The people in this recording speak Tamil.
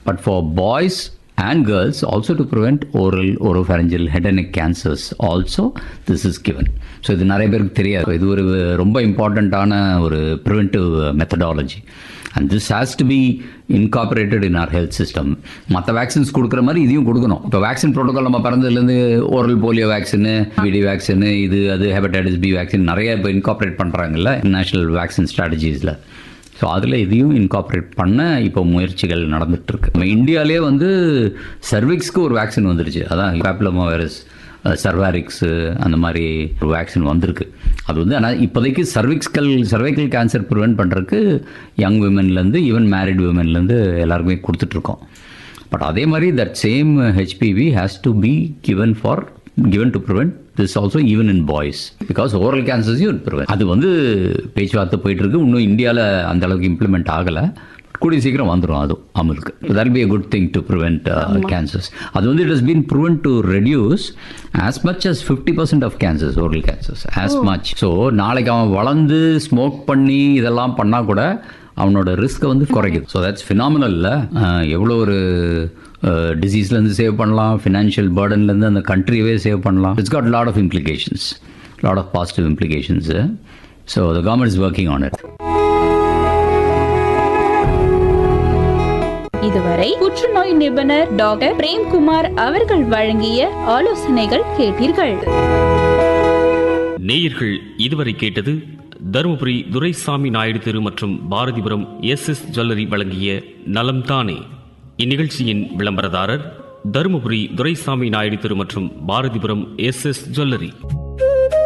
But for boys and girls, also to prevent oral, oropharyngeal, head and neck cancers, also this is given. So இது நிறைய பேருக்கு தெரியாது இது ஒரு ரொம்ப இம்பார்ட்டண்ட்டான ஒரு preventive methodology and this has to be incorporated in our health system மற்ற வேக்சின்ஸ் கொடுக்குற மாதிரி இதையும் கொடுக்கணும் இப்போ வேக்சின் ப்ரோட்டோகால் நம்ம பிறந்ததுலேருந்து oral polio vaccine P D vaccine இது அது ஹெபடைட்டிஸ் பி வேக்சின் நிறைய இப்போ இன்கார்பரேட் பண்ணுறாங்கல்ல நேஷனல் வேக்சின் ஸ்ட்ராட்டஜிஸில் ஸோ அதில் இதையும் இன்கார்பரேட் பண்ண இப்போ முயற்சிகள் நடந்துட்டு இருக்கு நம்ம இந்தியாவிலே வந்து சர்விக்ஸ்க்கு ஒரு வேக்சின் வந்துருச்சு அதான் பேப்லமா வைரஸ் சர்வாரிக்ஸு அந்த மாதிரி ஒரு வேக்சின் வந்திருக்கு அது வந்து ஆனால் இப்போதைக்கு சர்விக்ஸ்கல் சர்வைக்கல் கேன்சர் ப்ரிவென்ட் பண்ணுறதுக்கு யங் விமன்லேருந்து ஈவன் மேரிட் விமன்லேருந்து எல்லாருக்குமே கொடுத்துட்ருக்கோம் பட் அதே மாதிரி that same HPV has to be given for given to prevent this also even in boys because oral கேன்சர்ஸையும் ப்ரிவென்ட் அது வந்து பேச்சுவார்த்தை போயிட்டு இருக்கு இன்னும் இந்தியாவில் அந்த அளவுக்கு இம்ப்ளிமெண்ட் ஆகலை கூடிய சீக்கிரம் வந்துடும் அது அமலுக்கு that be a good thing to prevent cancers அது வந்து it has been prevent to reduce as much as fifty percent of cancers oral cancers as much so நாளைக்கு அவன் வளர்ந்து ஸ்மோக் பண்ணி இதெல்லாம் பண்ணால் கூட அவனோட ரிஸ்க்கை வந்து குறைக்குது ஸோ தட்ஸ் ஃபினாமினல்ல எவ்வளோ ஒரு டிசீஸ்லேருந்து சேவ் பண்ணலாம் ஃபினான்ஷியல் பேர்டன்லேருந்து அந்த கண்ட்ரியவே சேவ் பண்ணலாம் it's got lot of implications lot of positive implications so the government is working on it இதுவரை புற்றுநோய் நிபுணர் டாக்டர் பிரேம்குமார் அவர்கள் வழங்கிய ஆலோசனைகள் கேட்டீர்கள் நேயர்கள் இதுவரை கேட்டது தருமபுரி துரைசாமி நாயுடு தெரு மற்றும் பாரதிபுரம் எஸ் எஸ் ஜுவல்லரி வழங்கிய நலம் தானே இந்நிகழ்ச்சியின் விளம்பரதாரர் தருமபுரி துரைசாமி நாயுடு தெரு மற்றும் பாரதிபுரம் எஸ் எஸ் ஜுவல்லரி